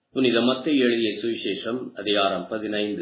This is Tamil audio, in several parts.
புனித மத்திய எழுதிய சுவிசேஷம் அதிகாரம் பதினைந்து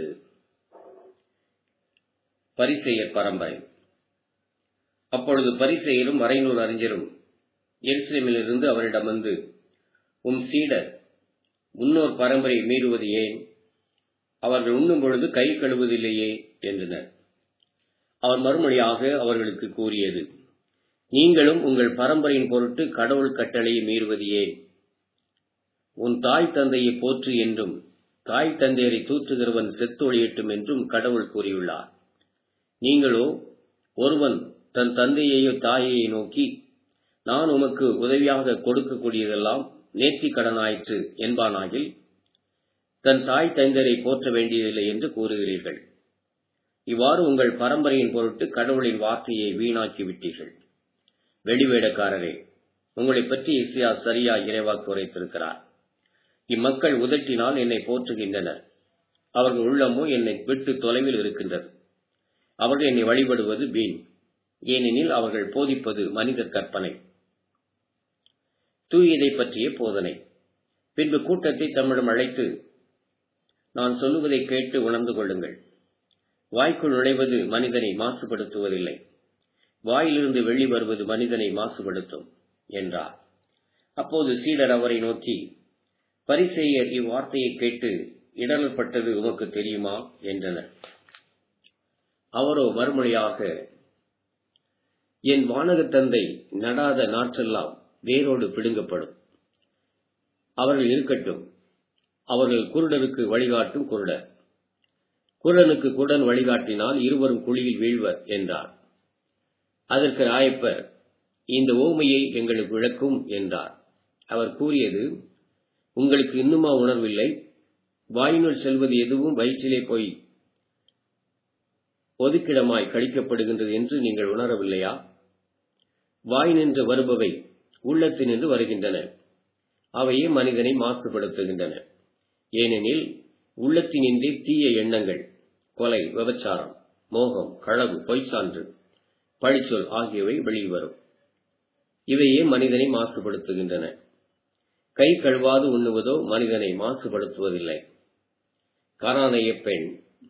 பரிசெயர் பரம்பரை அப்பொழுது பரிசெயரும் மறைநூல் அறிஞரும் எருசலேமிலிருந்து அவரிடம் வந்து உம் சீடர் முன்னோர் பரம்பரை மீறுவது ஏன் அவர்கள் உண்ணும் பொழுது கை கழுவுவதில்லையே என்றனர் அவர் மறுமொழியாக அவர்களுக்கு கூறியது நீங்களும் உங்கள் பரம்பரையின் பொருட்டு கடவுள் கட்டளையை மீறுவது ஏன் உன் தாய் தந்தையை போற்று என்றும் தாய் தந்தையரை தூற்றுகிறவன் செத்தொழியட்டும் என்றும் கடவுள் கூறியுள்ளார் நீங்களோ ஒருவன் தன் தந்தையையோ தாயையை நோக்கி நான் உமக்கு உதவியாக கொடுக்கக்கூடியதெல்லாம் நேர்த்தி கடனாயிற்று என்பானாகில் தன் தாய் தந்தையரை போற்ற வேண்டியதில்லை என்று கூறுகிறீர்கள் இவ்வாறு உங்கள் பரம்பரையின் பொருட்டு கடவுளின் வார்த்தையை வீணாக்கி விட்டீர்கள் வெளிவேடக்காரரே உங்களை பற்றி இசையா சரியா இறைவாக்கு உரைத்திருக்கிறார் இம்மக்கள் உதட்டினால் என்னை போற்றுகின்றனர் அவர்கள் உள்ளமோ என்னை விட்டு தொலைவில் இருக்கின்றது அவர்கள் என்னை வழிபடுவது வீண் ஏனெனில் அவர்கள் போதிப்பது மனித கற்பனை தூயதை பற்றிய போதனை பின்பு கூட்டத்தை தம்மிடம் அழைத்து நான் சொல்லுவதை கேட்டு உணர்ந்து கொள்ளுங்கள் வாய்க்குள் நுழைவது மனிதனை மாசுபடுத்துவதில்லை வாயிலிருந்து வெளி வருவது மனிதனை மாசுபடுத்தும் என்றார் அப்போது சீடர் அவரை நோக்கி பரிசெயர் இவ்வார்த்தையை கேட்டு இடரப்பட்டது உமக்கு தெரியுமா என்றனர் அவரோ மறுமொழியாக என் வானக தந்தை நடாத நாற்றெல்லாம் வேரோடு பிடுங்கப்படும் அவர்கள் இருக்கட்டும் அவர்கள் குருடருக்கு வழிகாட்டும் குருடர் குருடனுக்கு குருடன் வழிகாட்டினால் இருவரும் குழியில் வீழ்வர் என்றார் அதற்கு ராயப்பர் இந்த ஓமையை எங்களுக்கு விளக்கும் என்றார் அவர் கூறியது உங்களுக்கு இன்னுமா உணர்வில்லை வாயினுள் செல்வது எதுவும் வயிற்றிலே போய் ஒதுக்கிடமாய் கழிக்கப்படுகின்றது என்று நீங்கள் உணரவில்லையா வாய் நின்று வருபவை உள்ளத்தினின்று வருகின்றன அவையே மனிதனை மாசுபடுத்துகின்றன ஏனெனில் உள்ளத்தினின்றே தீய எண்ணங்கள் கொலை விபச்சாரம் மோகம் களவு பொய்சான்று பழிச்சொல் ஆகியவை வெளிவரும் இவையே மனிதனை மாசுபடுத்துகின்றன கை கழுவாது உண்ணுவதோ மனிதனை மாசுபடுத்துவதில்லை காரானைய பெண்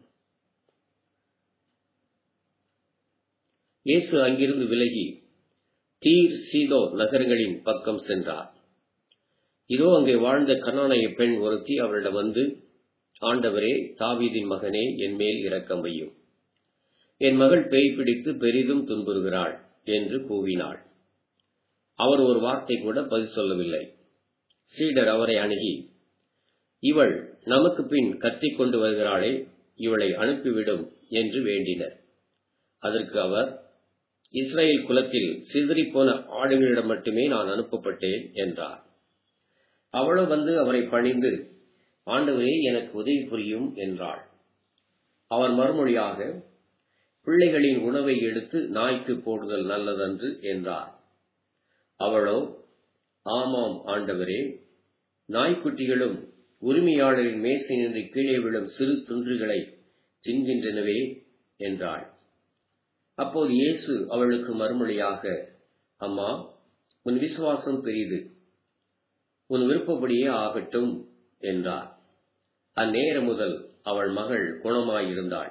இயேசு அங்கிருந்து விலகி தீர் சீதோ நகரங்களின் பக்கம் சென்றார் இதோ அங்கே வாழ்ந்த கனானைய பெண் ஒருத்தி அவரிடம் வந்து ஆண்டவரே தாவீதின் மகனே என் மேல் இரக்கம் வையும் என் மகள் பேய் பிடித்து பெரிதும் துன்புறுகிறாள் என்று கூவினாள் அவர் ஒரு வார்த்தை கூட பதில் சொல்லவில்லை சீடர் அவரை அணுகி இவள் நமக்கு பின் கத்திக் கொண்டு வருகிறாளே இவளை அனுப்பிவிடும் என்று வேண்டினர் அதற்கு அவர் இஸ்ரேல் குலத்தில் சிதறிப்போன ஆடுகளிடம் மட்டுமே நான் அனுப்பப்பட்டேன் என்றார் அவளோ வந்து அவரை பணிந்து ஆண்டவரே எனக்கு உதவி புரியும் என்றாள் அவர் மறுமொழியாக பிள்ளைகளின் உணவை எடுத்து நாய்க்கு போடுதல் நல்லதன்று என்றார் அவளோ ஆமாம் ஆண்டவரே நாய்க்குட்டிகளும் உரிமையாளரின் மேசை நின்று கீழே விழும் சிறு துன்றுகளை தின்கின்றனவே என்றாள் அப்போது இயேசு அவளுக்கு மறுமொழியாக அம்மா உன் விசுவாசம் பெரிது உன் விருப்பப்படியே ஆகட்டும் என்றார் அந்நேரம் முதல் அவள் மகள் குணமாயிருந்தாள்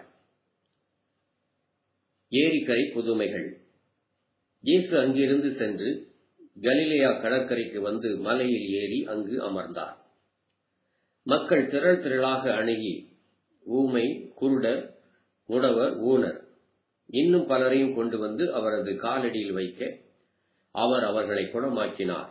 ஏரிக்கரை புதுமைகள் இயேசு அங்கிருந்து சென்று கலிலேயா கடற்கரைக்கு வந்து மலையில் ஏறி அங்கு அமர்ந்தார் மக்கள் திரள் திரளாக அணுகி ஊமை குருடர் முடவர் ஊனர் இன்னும் பலரையும் கொண்டு வந்து அவரது காலடியில் வைக்க அவர் அவர்களை குணமாக்கினார்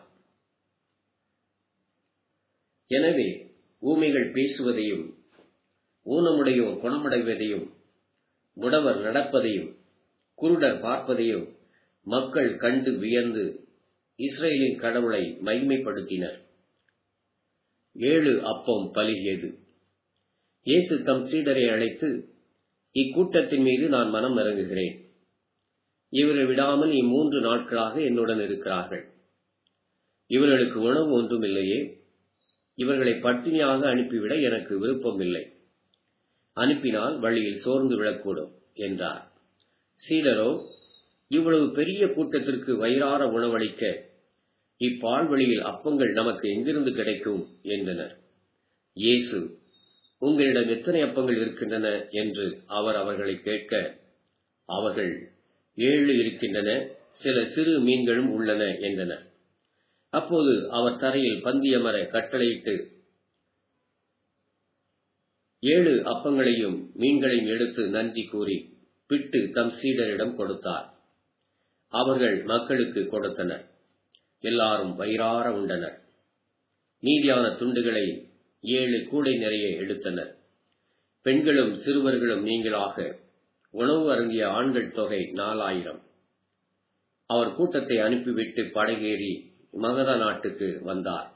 எனவே ஊமைகள் பேசுவதையும் ஊனமுடையோர் குணமடைவதையும் முடவர் நடப்பதையும் குருடர் பார்ப்பதையும் மக்கள் கண்டு வியந்து இஸ்ரேலின் கடவுளை மைமைப்படுத்தினர் ஏழு அப்பம் பலிகியது இயேசு தம் சீடரை அழைத்து இக்கூட்டத்தின் மீது நான் மனம் இறங்குகிறேன் இவரை விடாமல் இம்மூன்று நாட்களாக என்னுடன் இருக்கிறார்கள் இவர்களுக்கு உணவு ஒன்றும் இல்லையே இவர்களை பட்டினியாக அனுப்பிவிட எனக்கு விருப்பம் இல்லை அனுப்பினால் வழியில் சோர்ந்து விடக்கூடும் என்றார் சீடரோ இவ்வளவு பெரிய கூட்டத்திற்கு வயிறார உணவளிக்க இப்பால்வழியில் அப்பங்கள் நமக்கு எங்கிருந்து கிடைக்கும் என்றனர் இயேசு உங்களிடம் எத்தனை அப்பங்கள் இருக்கின்றன என்று அவர் அவர்களை கேட்க அவர்கள் ஏழு இருக்கின்றன சில சிறு மீன்களும் உள்ளன என்றனர் அப்போது அவர் தரையில் பந்தியமர கட்டளையிட்டு ஏழு அப்பங்களையும் மீன்களையும் எடுத்து நன்றி கூறி பிட்டு தம் சீடரிடம் கொடுத்தார் அவர்கள் மக்களுக்கு கொடுத்தனர் எல்லாரும் வயிறார உண்டனர் நீதியான துண்டுகளை ஏழு கூடை நிறைய எடுத்தனர் பெண்களும் சிறுவர்களும் நீங்களாக உணவு அருந்திய ஆண்கள் தொகை நாலாயிரம் அவர் கூட்டத்தை அனுப்பிவிட்டு படகேறி மகத நாட்டுக்கு வந்தார்